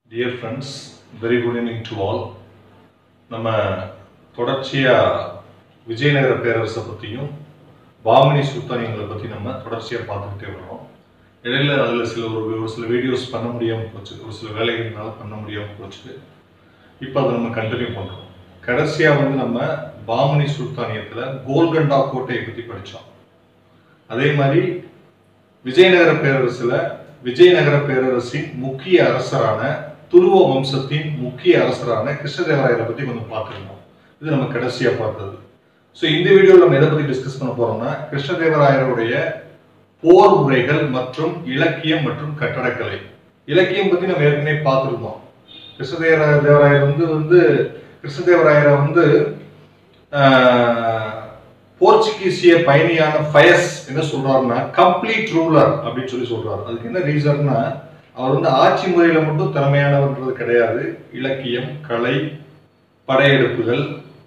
Dear friends very good evening to all நம்ம தொடர்ச்சியாக விஜயநகர பேரரசை பற்றியும் பாமினி சுல்தானியங்களை பற்றி நம்ம தொடர்ச்சியாக பார்த்துக்கிட்டே வரோம் இடையில அதில் சில ஒரு ஒரு சில வீடியோஸ் பண்ண முடியாமல் போச்சு ஒரு சில வேலைகள்னால பண்ண முடியாமல் போச்சு இப்போ அதை நம்ம கண்டினியூ பண்ணுறோம் கடைசியாக வந்து நம்ம பாமினி சுல்தானியத்தில் கோல்கண்டா கோட்டையை பற்றி படித்தோம் அதே மாதிரி விஜயநகர பேரரசுல விஜயநகர பேரரசின் முக்கிய அரசரான துருவ வம்சத்தின் முக்கிய அரசரான கிருஷ்ணதேவராயரை பத்தி கொஞ்சம் பார்த்துருந்தோம் இது நம்ம கடைசியா பார்த்தது ஸோ இந்த வீடியோவில் நம்ம எதை பத்தி டிஸ்கஸ் பண்ண போறோம்னா கிருஷ்ணதேவராயருடைய போர் முறைகள் மற்றும் இலக்கியம் மற்றும் கட்டடக்கலை இலக்கியம் பத்தி நம்ம ஏற்கனவே பார்த்துருந்தோம் கிருஷ்ணதேவராய தேவராயர் வந்து வந்து கிருஷ்ணதேவராயரை வந்து ஆஹ், போர்ச்சுகீசிய பயணியான ஃபயஸ் என்ன சொல்றாருன்னா கம்ப்ளீட் ரூலர் அப்படின்னு சொல்லி சொல்றாரு அதுக்கு என்ன ரீசன்னா அவர் வந்து ஆட்சி முறையில மட்டும் திறமையானவர்ன்றது கிடையாது இலக்கியம் கலை படையெடுப்புகள்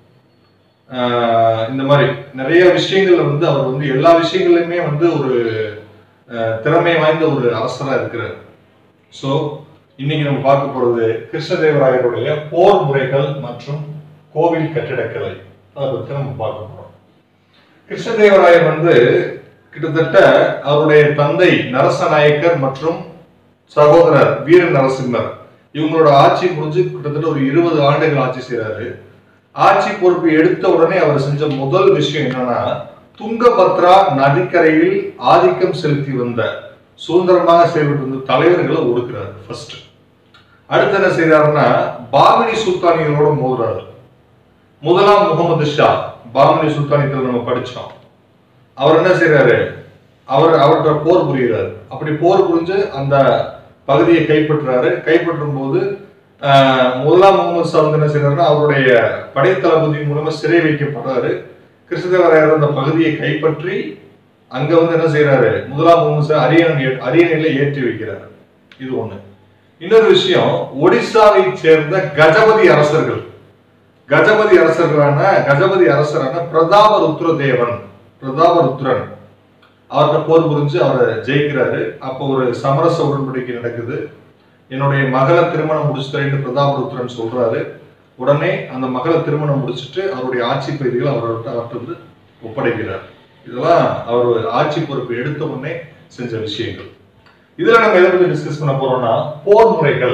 ஆஹ் இந்த மாதிரி நிறைய விஷயங்கள்ல வந்து அவர் வந்து எல்லா விஷயங்கள்லையுமே வந்து ஒரு ஆஹ் திறமை வாய்ந்த ஒரு அரசரா இருக்கிறார் ஸோ இன்னைக்கு நம்ம பார்க்க போறது கிருஷ்ணதேவராயருடைய போர் முறைகள் மற்றும் கோவில் கட்டிடக்கலை அதை பத்தி நம்ம பார்க்க போறோம் கிருஷ்ணதேவராயர் வந்து கிட்டத்தட்ட அவருடைய தந்தை நரசநாயக்கர் மற்றும் சகோதரர் வீர நரசிம்மர் இவங்களோட ஆட்சி முடிஞ்சு கிட்டத்தட்ட ஒரு இருபது ஆண்டுகள் ஆட்சி செய்றாரு ஆட்சி பொறுப்பு எடுத்த உடனே அவர் செஞ்ச முதல் விஷயம் என்னன்னா துங்கபத்ரா நதிக்கரையில் ஆதிக்கம் செலுத்தி வந்த சுதந்திரமாக செயல்பட்டு வந்த தலைவர்களை ஒடுக்குறாரு ஃபர்ஸ்ட் அடுத்து என்ன செய்யறாருன்னா பாமினி சுல்தானிகளோட மோதுறாரு முதலாம் முகமது ஷா பாமினி சுல்தானியத்தில் நம்ம படிச்சோம் அவர் என்ன செய்யறாரு அவர் அவர்கிட்ட போர் புரிகிறார் அப்படி போர் புரிஞ்சு அந்த பகுதியை கைப்பற்றுறாரு கைப்பற்றும் போது ஆஹ், முதலாம் முகமது ஷா வந்து என்ன செய்யறாருன்னா அவருடைய படைத்தளபதி மூலமா சிறை வைக்கப்படுறாரு கிருஷ்ணதேவராயர் அந்த பகுதியை கைப்பற்றி அங்க வந்து என்ன செய்யறாரு முதலாம் முகமது ஷா அரியணை அரியணையில ஏற்றி வைக்கிறார் இது ஒண்ணு இன்னொரு விஷயம் ஒடிசாவை சேர்ந்த கஜபதி அரசர்கள் கஜபதி அரசர்களான கஜபதி அரசரான பிரதாபருத்ர தேவன் பிரதாபருத்ரன் அவர்கிட்ட போர் புரிஞ்சு அவரை ஜெயிக்கிறாரு அப்போ ஒரு சமரச உடன்படிக்கை நடக்குது என்னுடைய மகளை திருமணம் முடிச்சுத்தரேன்னு பிரதாபருத்ரன் சொல்றாரு உடனே அந்த மகளை திருமணம் முடிச்சுட்டு அவருடைய ஆட்சி பகுதிகளை அவர்கிட்ட அவர்கிட்ட வந்து ஒப்படைக்கிறார் இதெல்லாம் அவர் ஆட்சி பொறுப்பு எடுத்த உடனே செஞ்ச விஷயங்கள் இதுல நம்ம எதை பத்தி டிஸ்கஸ் பண்ண போறோம்னா போர் முறைகள்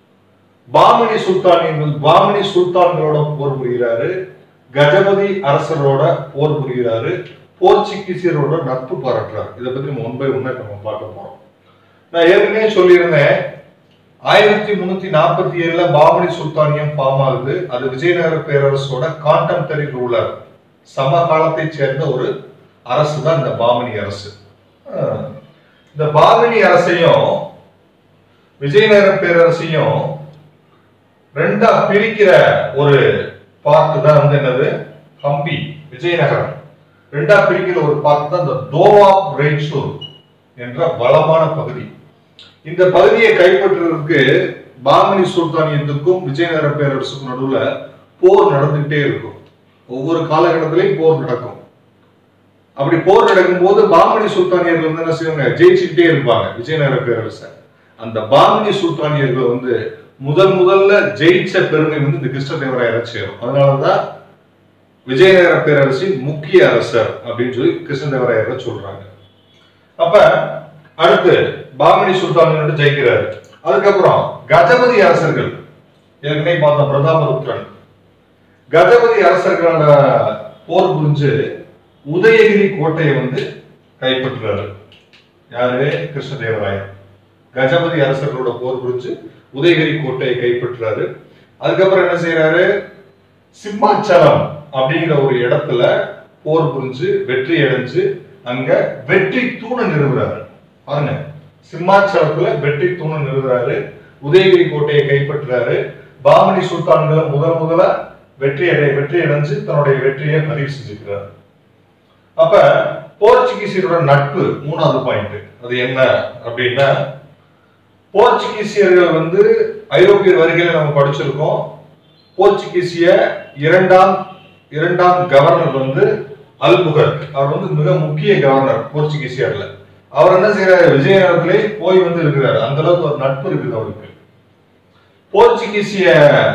பாமினி சுல்தானியங்கள் பாமினி சுல்தான்களோட போர் புரிகிறாரு கஜபதி அரசரோட போர் புரிகிறாரு போர்ச்சுகீசியரோட நட்பு பாராட்டுறாரு இதை பத்தி நம்ம ஒன் பை ஒன்னா நம்ம பார்க்க போறோம் நான் ஏற்கனவே சொல்லியிருந்தேன் ஆயிரத்தி முன்னூத்தி நாற்பத்தி ஏழுல பாமணி சுல்தானியம் ஃபார்ம் ஆகுது அது விஜயநகர பேரரசோட கான்டெம்பரரி ரூலர் சமகாலத்தை சேர்ந்த ஒரு அரசு தான் இந்த பாமணி அரசு அஹ் இந்த பாமணி அரசையும் விஜயநகர பேரரசையும் ரெண்டா பிரிக்கிற ஒரு பார்ட் தான் வந்து என்னது ஹம்பி விஜயநகரம் ரெண்டா பிரிக்கிற ஒரு பார்ட் தான் இந்த தோவா ரேச்சூர் என்ற வளமான பகுதி இந்த பகுதியை கைப்பற்றுறதுக்கு பாமணி சுல்தானியத்துக்கும் விஜயநகர பேரரசுக்கும் நடுவுல போர் நடந்துகிட்டே இருக்கும் ஒவ்வொரு காலகட்டத்திலையும் போர் நடக்கும் அப்படி போர் நடக்கும்போது பாமணி சுல்தானியர்கள் வந்து என்ன செய்வாங்க ஜெயிச்சுக்கிட்டே இருப்பாங்க விஜயநகர பேரரசை அந்த பாமணி சுல்தானியர்கள் வந்து முதல் முதல்ல ஜெயிச்ச பெருமை வந்து இந்த கிருஷ்ணதேவராயரை சேரும் அதனாலதான் விஜயநகர பேரரசின் முக்கிய அரசர் அப்படின்னு சொல்லி கிருஷ்ணதேவராயரை சொல்றாங்க அப்ப அடுத்து பாமணி சுல்தான் ஜெயிக்கிறாரு அதுக்கப்புறம் கஜபதி அரசர்கள் ஏற்கனவே பார்த்த பிரதாபருத்ரன் கஜபதி அரசர்களோட போர் புரிஞ்சு உதயகிரி கோட்டையை வந்து கைப்பற்றுறாரு யாரு கிருஷ்ணதேவராயர் கஜபதி அரசர்களோட போர் புரிஞ்சு உதயகிரி கோட்டையை கைப்பற்றுறாரு அதுக்கப்புறம் என்ன செய்யறாரு சிம்மாச்சலம் அப்படிங்கிற ஒரு இடத்துல போர் புரிஞ்சு வெற்றி அடைஞ்சு அங்க வெற்றி தூணை நிறுவுறாரு பாருங்க சிம்மாச்சலத்துல வெற்றி தூணை நிறுவுறாரு உதயகிரி கோட்டையை கைப்பற்றுறாரு பாமணி சுல்தான்களை முதல் முதல்ல வெற்றி அடை வெற்றி அடைஞ்சு தன்னுடைய வெற்றியை பதிவு செஞ்சுக்கிறார் அப்ப போர்ச்சுகீசியரோட நட்பு மூணாவது பாயிண்ட் அது என்ன அப்படின்னா போர்ச்சுகீசியர்கள் வந்து ஐரோப்பியர் வருகையில நம்ம படிச்சிருக்கோம் போர்ச்சுகீசிய இரண்டாம் இரண்டாம் கவர்னர் வந்து அல்புகர் அவர் வந்து மிக முக்கிய கவர்னர் போர்ச்சுகீசியர்ல அவர் என்ன செய்யறாரு விஜயநகரத்திலே போய் வந்து இருக்கிறாரு அந்த அளவுக்கு ஒரு நட்பு இருக்குது அவருக்கு போர்ச்சுகீசிய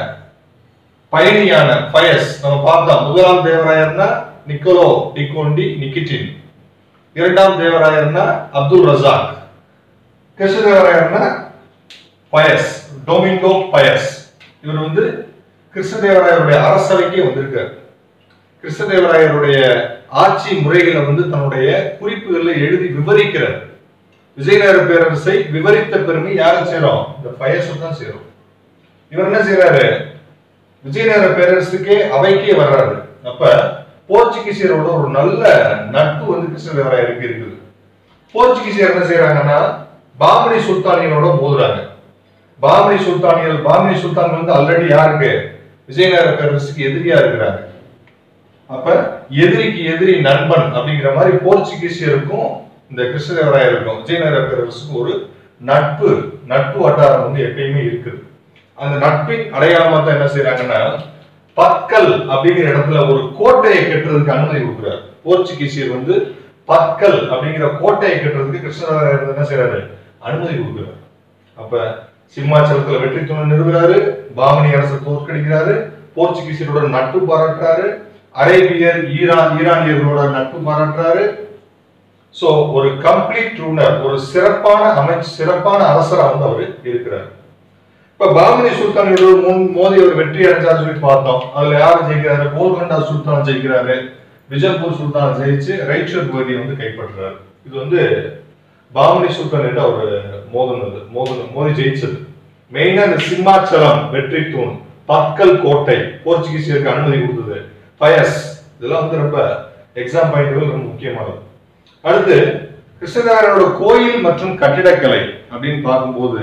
பயணியான பயஸ் நம்ம பார்த்தோம் முதலாம் தேவராயர்னா நிக்கோலோ டிகோண்டி நிக்கிட்டின் இரண்டாம் தேவராயர்னா அப்துல் ரசாக் கிருஷ்ணதேவராயர்னா பயஸ் டொமிங்கோ பயஸ் இவர் வந்து கிருஷ்ணதேவராயருடைய அரசவைக்கே வந்திருக்கார் கிருஷ்ணதேவராயருடைய ஆட்சி முறைகளை வந்து தன்னுடைய குறிப்புகளை எழுதி விவரிக்கிறார் விஜயநகர பேரரசை விவரித்த பெருமை யாரை சேரும் இந்த பயசு தான் சேரும் இவர் என்ன செய்யறாரு விஜயநகர பேரரசுக்கே அவைக்கே வர்றாரு அப்ப போர்ச்சுகீசியரோட ஒரு நல்ல நட்பு வந்து கிருஷ்ணதேவராயருக்கு இருக்குது போர்ச்சுகீசியர் என்ன செய்யறாங்கன்னா பாமணி சுல்தானியனோட மோதுறாங்க பாமணி சுல்தானியல் பாமணி சுல்தான் வந்து ஆல்ரெடி யாருக்கு விஜயநகர பேரரசுக்கு எதிரியா இருக்கிறாங்க அப்ப எதிரிக்கு எதிரி நண்பன் அப்படிங்கிற மாதிரி போர்ச்சுகீசியருக்கும் இந்த கிருஷ்ணதேவராயருக்கும் விஜயநகர பேரரசுக்கும் ஒரு நட்பு நட்பு வட்டாரம் வந்து எப்பயுமே இருக்குது அந்த நட்பின் அடையாளமா தான் என்ன செய்யறாங்கன்னா பற்கள் அப்படிங்கிற இடத்துல ஒரு கோட்டையை கட்டுறதுக்கு அனுமதி கொடுக்குறாரு போர்ச்சுகீசியர் வந்து பற்கள் அப்படிங்கிற கோட்டையை கட்டுறதுக்கு கிருஷ்ணதேவராயர் என்ன செய்யறாரு அனுமதி கொடுக்குறாரு அப்ப சிம்மாச்சலத்துல வெற்றி துணை நிறுவுறாரு பாமணி அரசை தோற்கடிக்கிறாரு போர்ச்சுகீசியரோட நட்பு பாராட்டுறாரு அரேபியர் ஈரான் ஈரானியர்களோட நட்பு பாராட்டுறாரு சோ ஒரு கம்ப்ளீட் ரூனர் ஒரு சிறப்பான அமைச்சு சிறப்பான அரசரா வந்து அவர் இருக்கிறார் இப்ப பாமணி சுல்தானோட முன் மோதி அவர் வெற்றி அடைஞ்சார் சொல்லி பார்த்தோம் அதுல யார் ஜெயிக்கிறாரு கோல்கண்டா சுல்தான் ஜெயிக்கிறாரு விஜயபூர் சுல்தான் ஜெயிச்சு ரைச்சூர் பகுதியை வந்து கைப்பற்றுறாரு இது வந்து பாமணி சுல்தான் அவர் மோதினது மோதன மோதி ஜெயிச்சது மெயினா இந்த சிம்மாச்சலம் வெற்றி தூண் பற்கள் கோட்டை போர்ச்சுகீசியருக்கு அனுமதி கொடுத்தது பயஸ் இதெல்லாம் வந்து ரொம்ப எக்ஸாம் பாயிண்ட்கள் ரொம்ப முக்கியமானது அடுத்து கிருஷ்ணதேவரோட கோயில் மற்றும் கட்டிடக்கலை அப்படின்னு பார்க்கும்போது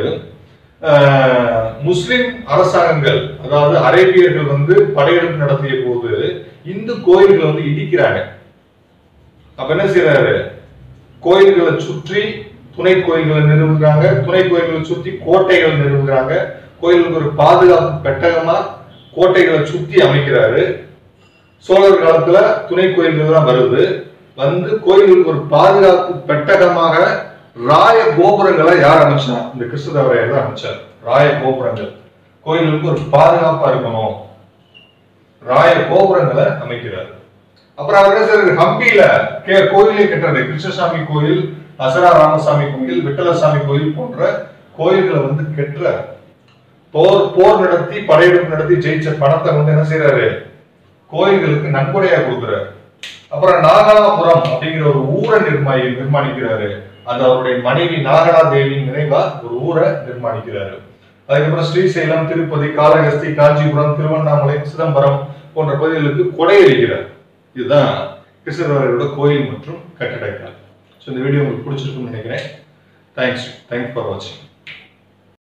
ஆஹ், முஸ்லிம் அரசாங்கங்கள் அதாவது அரேபியர்கள் வந்து படையெடுப்பு நடத்திய போது இந்து கோயில்களை வந்து இடிக்கிறாங்க அப்ப என்ன செய்யறாரு கோயில்களை சுற்றி துணை கோயில்களை நிறுவுகிறாங்க துணை கோயில்களை சுற்றி கோட்டைகள் நிறுவுகிறாங்க கோயிலுக்கு ஒரு பாதுகாப்பு பெட்டகமா கோட்டைகளை சுத்தி அமைக்கிறாரு சோழர் காலத்துல துணை கோயில்கள் தான் வருது வந்து கோயிலுக்கு ஒரு பாதுகாப்பு பெட்டகமாக ராய கோபுரங்களை யார் அமைச்சா இந்த கிறிஸ்துதவரையர் தான் அமைச்சார் ராய கோபுரங்கள் கோயிலுக்கு ஒரு பாதுகாப்பா இருக்கணும் ராய கோபுரங்களை அமைக்கிறார் அப்புறம் அவர் என்ன செய்றாரு? ஹம்பியில கே கோயிலே கட்டுறது கிருஷ்ணசாமி கோயில் அசரா ராமசாமி கோயில் விட்டலசாமி கோயில் போன்ற கோயில்களை வந்து கட்டுறார் போர் போர் நடத்தி படையெடுப்பு நடத்தி ஜெயிச்ச பணத்தை வந்து என்ன செய்யறாரு கோயில்களுக்கு நன்கொடையா கொடுக்குறாரு அப்புறம் நாகலாபுரம் அப்படிங்கிற ஒரு ஊரை நிர்மாணி நிர்மாணிக்கிறாரு அது அவருடைய மனைவி நாகலா தேவியின் நினைவா ஒரு ஊரை நிர்மாணிக்கிறாரு அதுக்கப்புறம் ஸ்ரீசைலம் திருப்பதி காளகஸ்தி காஞ்சிபுரம் திருவண்ணாமலை சிதம்பரம் போன்ற பகுதிகளுக்கு கொடையளிக்கிறார் இதுதான் கிருஷ்ணதேவரோட கோயில் மற்றும் கட்டடக்கலை ஸோ இந்த வீடியோ உங்களுக்கு பிடிச்சிருக்கும்னு நினைக்கிறேன் தேங்க்ஸ் தேங்க்ஸ் ஃபார் வாட்சிங்